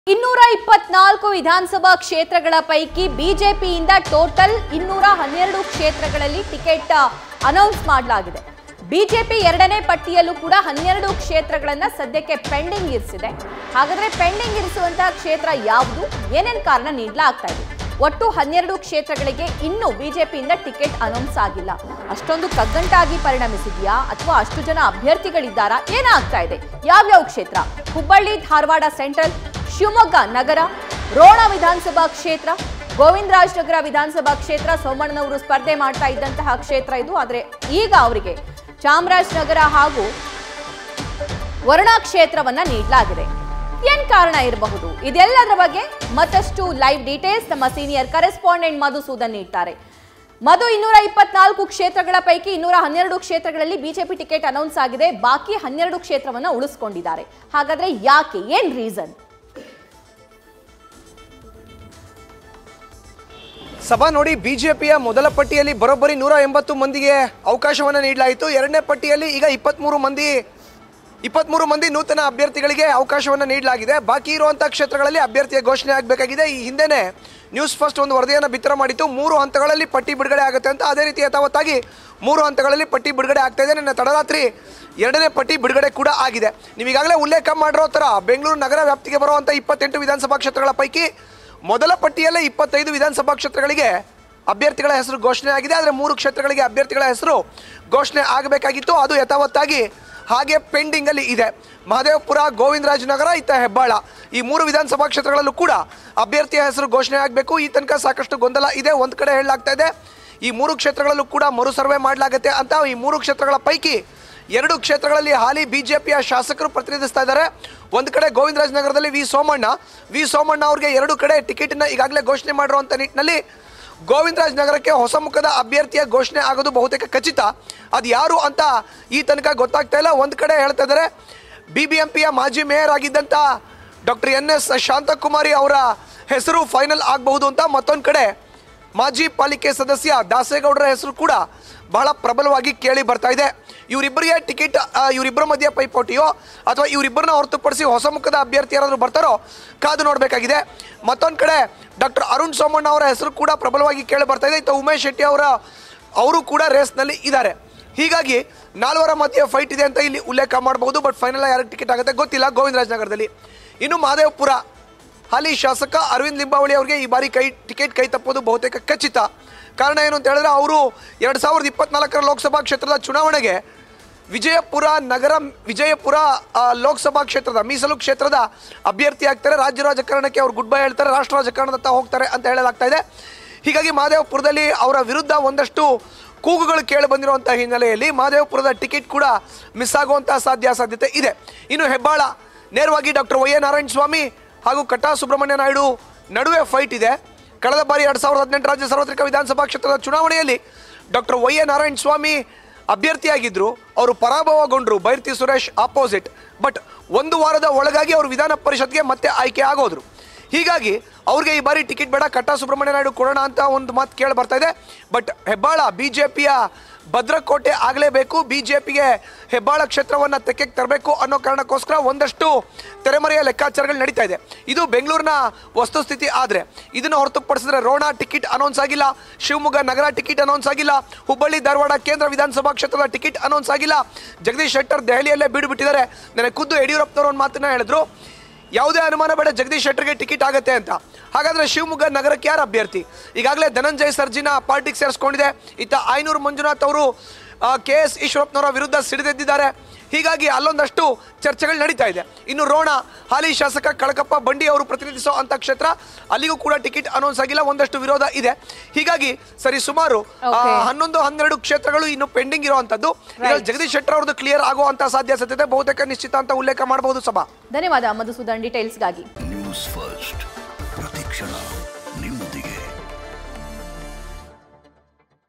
ಇನ್ನೂರ ಇಪ್ಪತ್ನಾಲ್ಕು ವಿಧಾನಸಭಾ ಕ್ಷೇತ್ರಗಳ ಪೈಕಿ ಬಿಜೆಪಿಯಿಂದ ಟೋಟಲ್ ಇನ್ನೂರ ಹನ್ನೆರಡು ಕ್ಷೇತ್ರಗಳಲ್ಲಿ ಟಿಕೆಟ್ ಅನೌನ್ಸ್ ಮಾಡಲಾಗಿದೆ ಬಿಜೆಪಿ ಎರಡನೇ ಪಟ್ಟಿಯಲ್ಲೂ ಕೂಡ ಹನ್ನೆರಡು ಕ್ಷೇತ್ರಗಳನ್ನ ಸದ್ಯಕ್ಕೆ ಪೆಂಡಿಂಗ್ ಇರಿಸಿದೆ ಹಾಗಾದ್ರೆ ಪೆಂಡಿಂಗ್ ಇರಿಸುವಂತಹ ಕ್ಷೇತ್ರ ಯಾವುದು ಏನೇನು ಕಾರಣ ನೀಡಲಾಗ್ತಾ ಇದೆ ಒಟ್ಟು ಹನ್ನೆರಡು ಕ್ಷೇತ್ರಗಳಿಗೆ ಇನ್ನೂ ಬಿಜೆಪಿಯಿಂದ ಟಿಕೆಟ್ ಅನೌನ್ಸ್ ಆಗಿಲ್ಲ ಅಷ್ಟೊಂದು ಕಗ್ಗಂಟಾಗಿ ಪರಿಣಮಿಸಿದ್ಯಾ ಅಥವಾ ಅಷ್ಟು ಜನ ಅಭ್ಯರ್ಥಿಗಳಿದ್ದಾರಾ ಏನಾಗ್ತಾ ಇದೆ ಯಾವ್ಯಾವ ಕ್ಷೇತ್ರ ಹುಬ್ಬಳ್ಳಿ ಧಾರವಾಡ ಸೆಂಟ್ರಲ್ ಶಿವಮೊಗ್ಗ ನಗರ ರೋಣ ವಿಧಾನಸಭಾ ಕ್ಷೇತ್ರ ಗೋವಿಂದರಾಜನಗರ ವಿಧಾನಸಭಾ ಕ್ಷೇತ್ರ ಸೋಮಣ್ಣನವರು ಸ್ಪರ್ಧೆ ಮಾಡ್ತಾ ಇದ್ದಂತಹ ಕ್ಷೇತ್ರ ಇದು ಆದರೆ ಈಗ ಅವರಿಗೆ ಚಾಮರಾಜನಗರ ಹಾಗೂ ವರ್ಣಾ ಕ್ಷೇತ್ರವನ್ನ ನೀಡಲಾಗಿದೆ ಏನ್ ಕಾರಣ ಇರಬಹುದು ಇದೆಲ್ಲದರ ಬಗ್ಗೆ ಮತ್ತಷ್ಟು ಲೈವ್ ಡೀಟೇಲ್ಸ್ ನಮ್ಮ ಸೀನಿಯರ್ ಕರೆಸ್ಪಾಂಡೆಂಟ್ ಮಧುಸೂದನ್ ನೀಡ್ತಾರೆ ಮಧು ಇನ್ನೂರ ಇಪ್ಪತ್ನಾಲ್ಕು ಕ್ಷೇತ್ರಗಳ ಪೈಕಿ ಇನ್ನೂರ ಹನ್ನೆರಡು ಕ್ಷೇತ್ರಗಳಲ್ಲಿ ಬಿಜೆಪಿ ಟಿಕೆಟ್ ಅನೌನ್ಸ್ ಆಗಿದೆ ಬಾಕಿ ಹನ್ನೆರಡು ಕ್ಷೇತ್ರವನ್ನ ಉಳಿಸ್ಕೊಂಡಿದ್ದಾರೆ ಹಾಗಾದ್ರೆ ಯಾಕೆ ಏನ್ ರೀಸನ್ ಸಭಾ ನೋಡಿ ಬಿಜೆಪಿಯ ಮೊದಲ ಪಟ್ಟಿಯಲ್ಲಿ ಬರೋಬ್ಬರಿ ನೂರ ಎಂಬತ್ತು ಮಂದಿಗೆ ಅವಕಾಶವನ್ನು ನೀಡಲಾಯಿತು ಎರಡನೇ ಪಟ್ಟಿಯಲ್ಲಿ ಈಗ ಇಪ್ಪತ್ತ್ಮೂರು ಮಂದಿ ಇಪ್ಪತ್ತ್ಮೂರು ಮಂದಿ ನೂತನ ಅಭ್ಯರ್ಥಿಗಳಿಗೆ ಅವಕಾಶವನ್ನು ನೀಡಲಾಗಿದೆ ಬಾಕಿ ಇರುವಂಥ ಕ್ಷೇತ್ರಗಳಲ್ಲಿ ಅಭ್ಯರ್ಥಿಯ ಘೋಷಣೆ ಆಗಬೇಕಾಗಿದೆ ಈ ಹಿಂದೆನೇ ನ್ಯೂಸ್ ಫಸ್ಟ್ ಒಂದು ವರದಿಯನ್ನು ಬಿತ್ತರ ಮಾಡಿತ್ತು ಮೂರು ಹಂತಗಳಲ್ಲಿ ಪಟ್ಟಿ ಬಿಡುಗಡೆ ಆಗುತ್ತೆ ಅಂತ ಅದೇ ರೀತಿ ಯಥಾವತ್ತಾಗಿ ಮೂರು ಹಂತಗಳಲ್ಲಿ ಪಟ್ಟಿ ಬಿಡುಗಡೆ ಆಗ್ತಾ ಇದೆ ನಿನ್ನೆ ತಡರಾತ್ರಿ ಎರಡನೇ ಪಟ್ಟಿ ಬಿಡುಗಡೆ ಕೂಡ ಆಗಿದೆ ನೀವು ಈಗಾಗಲೇ ಉಲ್ಲೇಖ ಮಾಡಿರೋ ಥರ ಬೆಂಗಳೂರು ನಗರ ವ್ಯಾಪ್ತಿಗೆ ಬರುವಂಥ ಇಪ್ಪತ್ತೆಂಟು ವಿಧಾನಸಭಾ ಕ್ಷೇತ್ರಗಳ ಪೈಕಿ ಮೊದಲ ಪಟ್ಟಿಯಲ್ಲೇ ಇಪ್ಪತ್ತೈದು ವಿಧಾನಸಭಾ ಕ್ಷೇತ್ರಗಳಿಗೆ ಅಭ್ಯರ್ಥಿಗಳ ಹೆಸರು ಘೋಷಣೆ ಆಗಿದೆ ಆದರೆ ಮೂರು ಕ್ಷೇತ್ರಗಳಿಗೆ ಅಭ್ಯರ್ಥಿಗಳ ಹೆಸರು ಘೋಷಣೆ ಆಗಬೇಕಾಗಿತ್ತು ಅದು ಯಥಾವತ್ತಾಗಿ ಹಾಗೆ ಪೆಂಡಿಂಗ್ ಅಲ್ಲಿ ಇದೆ ಮಹದೇವಪುರ ಗೋವಿಂದರಾಜನಗರ ಇತ್ತ ಹೆಬ್ಬಾಳ ಈ ಮೂರು ವಿಧಾನಸಭಾ ಕ್ಷೇತ್ರಗಳಲ್ಲೂ ಕೂಡ ಅಭ್ಯರ್ಥಿಯ ಹೆಸರು ಘೋಷಣೆ ಆಗಬೇಕು ಈ ತನಕ ಸಾಕಷ್ಟು ಗೊಂದಲ ಇದೆ ಒಂದು ಕಡೆ ಹೇಳಲಾಗ್ತಾ ಇದೆ ಈ ಮೂರು ಕ್ಷೇತ್ರಗಳಲ್ಲೂ ಕೂಡ ಮರು ಸರ್ವೆ ಮಾಡಲಾಗುತ್ತೆ ಅಂತ ಈ ಮೂರು ಕ್ಷೇತ್ರಗಳ ಪೈಕಿ ಎರಡು ಕ್ಷೇತ್ರಗಳಲ್ಲಿ ಹಾಲಿ ಬಿಜೆಪಿಯ ಶಾಸಕರು ಪ್ರತಿನಿಧಿಸ್ತಾ ಇದ್ದಾರೆ ಒಂದು ಕಡೆ ಗೋವಿಂದರಾಜನಗರದಲ್ಲಿ ವಿ ಸೋಮಣ್ಣ ವಿ ಸೋಮಣ್ಣ ಅವ್ರಿಗೆ ಎರಡು ಕಡೆ ಟಿಕೆಟನ್ನ ಈಗಾಗಲೇ ಘೋಷಣೆ ಮಾಡಿರುವಂಥ ನಿಟ್ಟಿನಲ್ಲಿ ಗೋವಿಂದರಾಜನಗರಕ್ಕೆ ಹೊಸ ಮುಖದ ಅಭ್ಯರ್ಥಿಯ ಘೋಷಣೆ ಆಗೋದು ಬಹುತೇಕ ಖಚಿತ ಅದು ಯಾರು ಅಂತ ಈ ತನಕ ಗೊತ್ತಾಗ್ತಾ ಇಲ್ಲ ಒಂದು ಕಡೆ ಹೇಳ್ತಾ ಇದ್ದಾರೆ ಬಿ ಬಿ ಎಂ ಪಿಯ ಮಾಜಿ ಮೇಯರ್ ಆಗಿದ್ದಂಥ ಡಾಕ್ಟರ್ ಎನ್ ಎಸ್ ಶಾಂತಕುಮಾರಿ ಅವರ ಹೆಸರು ಫೈನಲ್ ಆಗಬಹುದು ಅಂತ ಮತ್ತೊಂದು ಕಡೆ ಮಾಜಿ ಪಾಲಿಕೆ ಸದಸ್ಯ ದಾಸೇಗೌಡರ ಹೆಸರು ಕೂಡ ಬಹಳ ಪ್ರಬಲವಾಗಿ ಕೇಳಿ ಬರ್ತಾ ಇದೆ ಇವರಿಬ್ಬರಿಗೆ ಟಿಕೆಟ್ ಇವರಿಬ್ಬರ ಮಧ್ಯೆ ಪೈಪೋಟಿಯೋ ಅಥವಾ ಇವರಿಬ್ಬರನ್ನ ಹೊರತುಪಡಿಸಿ ಹೊಸ ಮುಖದ ಅಭ್ಯರ್ಥಿ ಯಾರಾದರೂ ಬರ್ತಾರೋ ಕಾದು ನೋಡಬೇಕಾಗಿದೆ ಮತ್ತೊಂದು ಕಡೆ ಡಾಕ್ಟರ್ ಅರುಣ್ ಸೋಮಣ್ಣ ಅವರ ಹೆಸರು ಕೂಡ ಪ್ರಬಲವಾಗಿ ಕೇಳಿ ಬರ್ತಾ ಇದೆ ಇತ್ತು ಉಮೇಶ್ ಶೆಟ್ಟಿ ಅವರ ಅವರು ಕೂಡ ರೇಸ್ನಲ್ಲಿ ಇದ್ದಾರೆ ಹೀಗಾಗಿ ನಾಲ್ವರ ಮಧ್ಯೆ ಫೈಟ್ ಇದೆ ಅಂತ ಇಲ್ಲಿ ಉಲ್ಲೇಖ ಮಾಡಬಹುದು ಬಟ್ ಫೈನಲ್ ಯಾರಿಗೆ ಟಿಕೆಟ್ ಆಗುತ್ತೆ ಗೊತ್ತಿಲ್ಲ ಗೋವಿಂದರಾಜನಗರದಲ್ಲಿ ಇನ್ನು ಮಹದೇವಪುರ ಹಾಲಿ ಶಾಸಕ ಅರವಿಂದ್ ಲಿಂಬಾವಳಿ ಅವರಿಗೆ ಈ ಬಾರಿ ಕೈ ಟಿಕೆಟ್ ಕೈ ತಪ್ಪೋದು ಬಹುತೇಕ ಖಚಿತ ಕಾರಣ ಏನು ಅಂತ ಹೇಳಿದ್ರೆ ಅವರು ಎರಡು ಸಾವಿರದ ಇಪ್ಪತ್ನಾಲ್ಕರ ಲೋಕಸಭಾ ಕ್ಷೇತ್ರದ ಚುನಾವಣೆಗೆ ವಿಜಯಪುರ ನಗರ ವಿಜಯಪುರ ಆ, ಲೋಕಸಭಾ ಕ್ಷೇತ್ರದ ಮೀಸಲು ಕ್ಷೇತ್ರದ ಅಭ್ಯರ್ಥಿ ಆಗ್ತಾರೆ ರಾಜ್ಯ ರಾಜಕಾರಣಕ್ಕೆ ಅವ್ರು ಗುಡ್ ಬೈ ಹೇಳ್ತಾರೆ ರಾಷ್ಟ್ರ ರಾಜಕಾರಣದತ್ತ ಹೋಗ್ತಾರೆ ಅಂತ ಹೇಳಲಾಗ್ತಾ ಇದೆ ಹೀಗಾಗಿ ಮಹದೇವಪುರದಲ್ಲಿ ಅವರ ವಿರುದ್ಧ ಒಂದಷ್ಟು ಕೂಗುಗಳು ಕೇಳಿ ಬಂದಿರುವಂಥ ಹಿನ್ನೆಲೆಯಲ್ಲಿ ಮಹದೇವಪುರದ ಟಿಕೆಟ್ ಕೂಡ ಮಿಸ್ ಆಗುವಂತಹ ಸಾಧ್ಯ ಸಾಧ್ಯತೆ ಇದೆ ಇನ್ನು ಹೆಬ್ಬಾಳ ನೇರವಾಗಿ doctor Y A Narayana Swamy ಹಾಗೂ ಕಟಾ ಸುಬ್ರಹ್ಮಣ್ಯ ನಾಯ್ಡು ನಡುವೆ ಫೈಟ್ ಇದೆ ಕಳೆದ ಬಾರಿ ಎರಡು ಸಾವಿರದ ಹದಿನೆಂಟು ರಾಜ್ಯ ಸಾರ್ವತ್ರಿಕ ವಿಧಾನಸಭಾ ಕ್ಷೇತ್ರದ ಚುನಾವಣೆಯಲ್ಲಿ doctor Y A Narayana Swamy ಅಭ್ಯರ್ಥಿಯಾಗಿದ್ದರು ಅವರು ಪರಾಭವಗೊಂಡರು ಬೈರ್ತಿ ಸುರೇಶ್ ಆಪೋಸಿಟ್ ಬಟ್ ಒಂದು ವಾರದ ಒಳಗಾಗಿ ಅವರು ವಿಧಾನ ಪರಿಷತ್ಗೆ ಮತ್ತೆ ಆಯ್ಕೆ ಆಗೋದ್ರು ಹೀಗಾಗಿ ಅವ್ರಿಗೆ ಈ ಬಾರಿ ಟಿಕೆಟ್ ಬೇಡ ಕಟ್ಟಾ ಸುಬ್ರಹ್ಮಣ್ಯ ನಾಯ್ಡು ಕೊಡೋಣ ಅಂತ ಒಂದು ಮಾತು ಕೇಳಿ ಬರ್ತಾ ಇದೆ ಬಟ್ ಹೆಬ್ಬಾಳ ಬಿ ಜೆ ಪಿಯ ಭದ್ರಕೋಟೆ ಆಗಲೇಬೇಕು ಬಿ ಜೆ ಪಿಗೆ ಹೆಬ್ಬಾಳ ಕ್ಷೇತ್ರವನ್ನು ತೆಕ್ಕೆಗೆ ತರಬೇಕು ಅನ್ನೋ ಕಾರಣಕ್ಕೋಸ್ಕರ ಒಂದಷ್ಟು ತೆರೆಮರೆಯ ಲೆಕ್ಕಾಚಾರಗಳು ನಡೀತಾ ಇದೆ ಇದು ಬೆಂಗಳೂರಿನ ವಸ್ತುಸ್ಥಿತಿ ಆದರೆ ಇದನ್ನು ಹೊರತುಪಡಿಸಿದ್ರೆ ರೋಣ ಟಿಕೆಟ್ ಅನೌನ್ಸ್ ಆಗಿಲ್ಲ ಶಿವಮೊಗ್ಗ ನಗರ ಟಿಕೆಟ್ ಅನೌನ್ಸ್ ಆಗಿಲ್ಲ ಹುಬ್ಬಳ್ಳಿ ಧಾರವಾಡ ಕೇಂದ್ರ ವಿಧಾನಸಭಾ ಕ್ಷೇತ್ರದ ಟಿಕೆಟ್ ಅನೌನ್ಸ್ ಆಗಿಲ್ಲ ಜಗದೀಶ್ ಶೆಟ್ಟರ್ ದೆಹಲಿಯಲ್ಲೇ ಬೀಡು ಬಿಟ್ಟಿದ್ದಾರೆ ನನಗೆ ಖುದ್ದು ಯಡಿಯೂರಪ್ಪನವರು ಒಂದು ಮಾತನ್ನ ಹೇಳಿದ್ರು ಯಾವುದೇ ಅನುಮಾನ ಬೇಡ ಜಗದೀಶ್ ಶೆಟ್ಟರ್ಗೆ ಟಿಕೆಟ್ ಆಗುತ್ತೆ ಅಂತ ಹಾಗಾದ್ರೆ ಶಿವಮೊಗ್ಗ ನಗರಕ್ಕೆ ಯಾರು ಅಭ್ಯರ್ಥಿ ಈಗಾಗಲೇ ಧನಂಜಯ್ ಸರ್ಜಿನ ಪಾರ್ಟಿಗೆ ಸೇರಿಸ್ಕೊಂಡಿದೆ ಇತ್ತ ಆಯನೂರು ಮಂಜುನಾಥ್ ಅವರು ಕೆ ಎಸ್ ಈಶ್ವರಪ್ಪನವರ ವಿರುದ್ಧ ಸಿಡಿದೆದ್ದಿದ್ದಾರೆ ಹೀಗಾಗಿ ಅಲ್ಲೊಂದಷ್ಟು ಚರ್ಚೆಗಳು ನಡೀತಾ ಇದೆ ಇನ್ನು ರೋಣ ಹಾಲಿ ಶಾಸಕ ಕಳಕಪ್ಪ ಬಂಡಿ ಅವರು ಪ್ರತಿನಿಧಿಸೋ ಅಂತ ಕ್ಷೇತ್ರ ಅಲ್ಲಿಗೂ ಕೂಡ ಟಿಕೆಟ್ ಅನೌನ್ಸ್ ಆಗಿಲ್ಲ ಒಂದಷ್ಟು ವಿರೋಧ ಇದೆ ಹೀಗಾಗಿ ಸರಿ ಸುಮಾರು ಆ, Okay. ಹನ್ನೊಂದು ಹನ್ನೆರಡು ಕ್ಷೇತ್ರಗಳು ಇನ್ನು ಪೆಂಡಿಂಗ್ ಇರುವಂತದ್ದು ಈಗ ಜಗದೀಶ್ ಶೆಟ್ಟರ್ ಅವ್ರದ್ದು ಕ್ಲಿಯರ್ ಆಗುವಂತ ಸಾಧ್ಯತೆ ಬಹುತೇಕ ನಿಶ್ಚಿತ ಅಂತ ಉಲ್ಲೇಖ ಮಾಡಬಹುದು ಸಭಾ ಧನ್ಯವಾದ ಮಧುಸೂದನ್ ಡೀಟೇಲ್ಸ್ಗಾಗಿ ನ್ಯೂಸ್ ಫಸ್ಟ್ ಪ್ರತಿಕ್ಷಣ